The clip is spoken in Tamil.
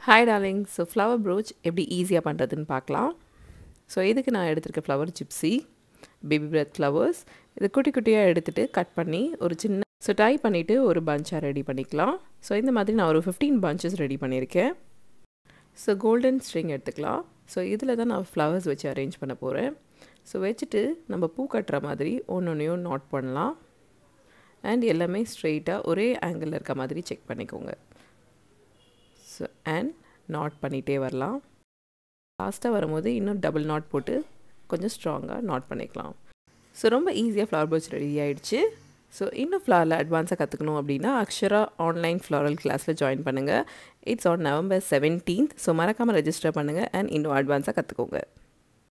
hi darling so flower brooch எப்படி ஈஸியாக பண்ணுறதுன்னு பார்க்கலாம் ஸோ இதுக்கு நான் எடுத்திருக்க flower gypsy baby breath flowers இது குட்டி குட்டியாக எடுத்துகிட்டு கட் பண்ணி ஒரு சின்ன ஸோ டை பண்ணிவிட்டு ஒரு பஞ்சாக ரெடி பண்ணிக்கலாம் ஸோ இந்த மாதிரி நான் ஒரு ஃபிஃப்டீன் பஞ்சஸ் ரெடி பண்ணியிருக்கேன் ஸோ கோல்டன் ஸ்ட்ரிங் எடுத்துக்கலாம் ஸோ இதில் தான் நான் ஃப்ளவர்ஸ் வச்சு அரேஞ்ச் பண்ண போகிறேன் ஸோ வச்சுட்டு நம்ம பூ கட்டுற மாதிரி ஒன்று ஒன்றையும் நோட் பண்ணலாம் அண்ட் எல்லாமே ஸ்ட்ரெயிட்டாக ஒரே ஆங்கிளில் இருக்க மாதிரி செக் பண்ணிக்கோங்க ஸோ அண்ட் நாட் பண்ணிகிட்டே வரலாம் லாஸ்ட்டாக வரும்போது இன்னும் டபுள் நாட் போட்டு கொஞ்சம் ஸ்ட்ராங்காக நாட் பண்ணிக்கலாம் ஸோ ரொம்ப ஈஸியாக ஃப்ளவர் பர்ச் ரெடி ஆகிடுச்சு ஸோ இன்னும் ஃப்ளவரில் அட்வான்ஸாக கற்றுக்கணும் அப்படின்னா அக்ஷரா ஆன்லைன் ஃப்ளாரல் கிளாஸில் ஜாயின் பண்ணுங்கள் it's on November seventeenth so மறக்காமல் ரெஜிஸ்டர் பண்ணுங்கள் அண்ட் இன்னும் அட்வான்ஸாக கற்றுக்கோங்க